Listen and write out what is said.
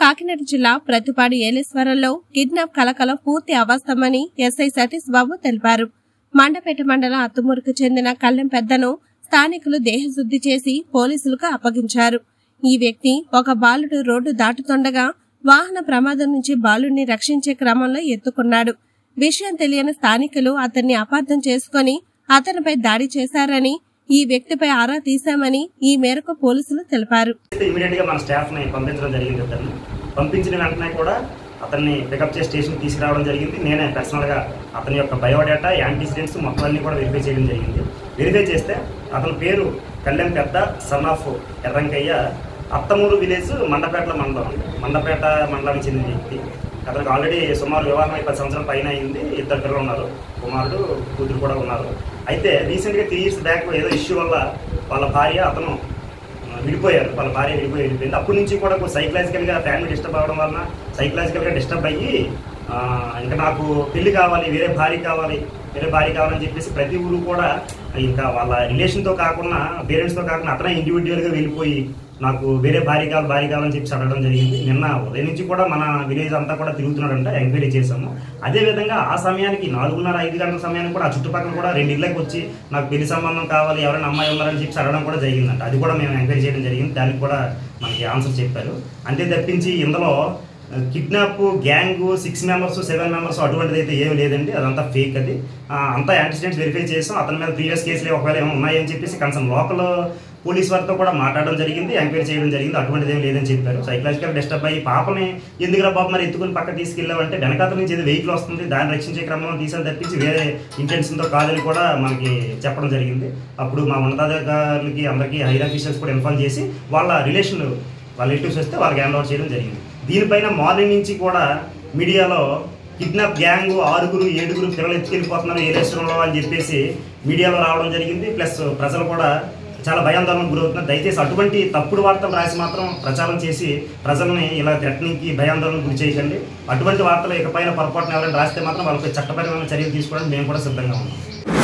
కాకినాడ జిల్లా ప్రతిపాడు ఏలేశ్వరంలో కిడ్నాప్ కలకలం పూర్తి అవాస్తవమని ఎస్ఐ సతీష్ బాబు తెలిపారు మండపేట మండలం అత్తుమూరుకు చెందిన కళ్ళెం పెద్దను స్థానికులు దేహశుద్ధి చేసి పోలీసులకు అప్పగించారు ఈ వ్యక్తి ఒక బాలుడు రోడ్డు దాటుతుండగా వాహన ప్రమాదం నుంచి బాలుడిని రక్షించే క్రమంలో ఎత్తుకున్నాడు విషయం తెలియని స్థానికులు అతన్ని అపార్థం చేసుకుని అతనిపై దాడి చేశారని ఈ వ్యక్తిపై ఆరా తీశామని ఈ మేరకు పోలీసులు తెలిపారు అయితే ఇమీడియట్ గా మన స్టాఫ్ ని పంపించడం జరిగింది ఇద్దరిని పంపించిన వెంటనే కూడా అతన్ని పికప్ చేసి స్టేషన్ తీసుకురావడం జరిగింది నేనే పర్సనల్ గా అతని యొక్క బయోడేటా యాంటీసిడెంట్స్ మొత్తం అన్ని కూడా వెరిఫై చేయడం జరిగింది వెరిఫై చేస్తే అతని పేరు కళ్యాణ్ పెద్ద son of Errankayya Attamuru village మండపేటల మండలం మండపేట మండలానికి చెందిన వ్యక్తి అతనికి ఆల్రెడీ సుమారు వివాహం అయి పది సంవత్సరం పైన అయింది ఇద్దరు పిల్లలు ఉన్నారు కుమారుడు కూతురు కూడా ఉన్నారు అయితే రీసెంట్గా త్రీ ఇయర్స్ బ్యాక్ ఏదో ఇష్యూ వల్ల వాళ్ళ భార్య అతను విడిపోయారు వాళ్ళ భార్య విడిపోయి వెళ్ళిపోయింది అప్పటి నుంచి కూడా సైకలాజికల్ గా ఫ్యామిలీ డిస్టర్బ్ అవడం వలన సైకలాజికల్ గా డిస్టర్బ్ అయ్యి ఆ, ఇంకా నాకు పెళ్లి కావాలి వేరే భార్య కావాలి వేరే భార్య కావాలని చెప్పేసి ప్రతి ఊరు కూడా ఇంకా వాళ్ళ రిలేషన్ తో కాకుండా పేరెంట్స్ తో కాకుండా అతనే ఇండివిజువల్ గా వెళ్ళిపోయి నాకు వేరే భార్య కావాలి భార్య కావాలని చెప్పి అడగడం జరిగింది నిన్న ఉదయం నుంచి కూడా మన విలేజ్ అంతా కూడా తిరుగుతున్నాడంట ఎంక్వైరీ చేశాము అదే విధంగా ఆ సమయానికి నాలుగున్నర ఐదు గంటల సమయానికి కూడా ఆ చుట్టుపక్కల కూడా రెండు ఇళ్ళకి వచ్చి నాకు పెళ్లి సంబంధం కావాలి ఎవరైనా అమ్మాయి ఉన్నారని చెప్పి అడగడం కూడా జరిగిందంట అది కూడా మేము ఎంక్వైరీ చేయడం జరిగింది దానికి కూడా మనకి ఆన్సర్ చెప్పారు అంతే తప్పించి ఇందులో kidnap gang six members seven members అటువంటిది అయితే ఏమీ లేదండి అదంతా ఫేక్ అది ఆ, అంతా యాంటిసిడెంట్స్ వెరిఫై చేసాం అతని మీద ప్రీవియస్ కేసులు ఒకవేళ ఏమైనా ఉన్నాయని చెప్పేసి కన్సర్న్ లోకల్ పోలీస్ వారితో కూడా మాట్లాడడం జరిగింది ఎంక్వైరీ చేయడం జరిగింది అటువంటిది ఏం లేదని చెప్పారు సైకలాజికల్ డిస్టర్బ్ అయ్యి పాపని ఎందుకురా బాబు మరి ఎత్తుకుని పక్క తీసుకెళ్ళామంటే వెనకాత నుంచి ఏదో వెహికల్ వస్తుంది దాన్ని రక్షించే క్రమంలో తీసాను తప్పించి వేరే ఇంటెన్షన్తో కాదని కూడా మనకి చెప్పడం జరిగింది అప్పుడు మా ఉన్నతాధికారులకి అందరికీ హైర్ ఆఫీసర్స్ కూడా ఇన్ఫార్మ్ చేసి వాళ్ళ రిలేషన్ వాళ్ళ రిలేటివ్స్ వస్తే వాళ్ళకి హ్యాండ్ ఓవర్ చేయడం జరిగింది దీనిపైన మార్నింగ్ నుంచి కూడా మీడియాలో కిడ్నాప్ గ్యాంగ్ ఆరుగురు ఏడుగురు పిల్లలు ఎత్తుకెళ్ళిపోతున్నారు ఏలేశ్వరంలో అని చెప్పేసి మీడియాలో రావడం జరిగింది ప్లస్ ప్రజలు కూడా చాలా భయాందోళనకు గురవుతున్నారు దయచేసి అటువంటి తప్పుడు వార్తలు రాసి మాత్రం ప్రచారం చేసి ప్రజల్ని ఇలా థ్రెటనింగ్కి భయాందోళనకు గురి చేయకండి అటువంటి వార్తలు ఇకపైన పొరపాటున ఎవరైనా రాస్తే మాత్రం వాళ్ళపై చట్టపరమైన చర్యలు తీసుకోవడానికి మేము కూడా సిద్ధంగా ఉన్నాం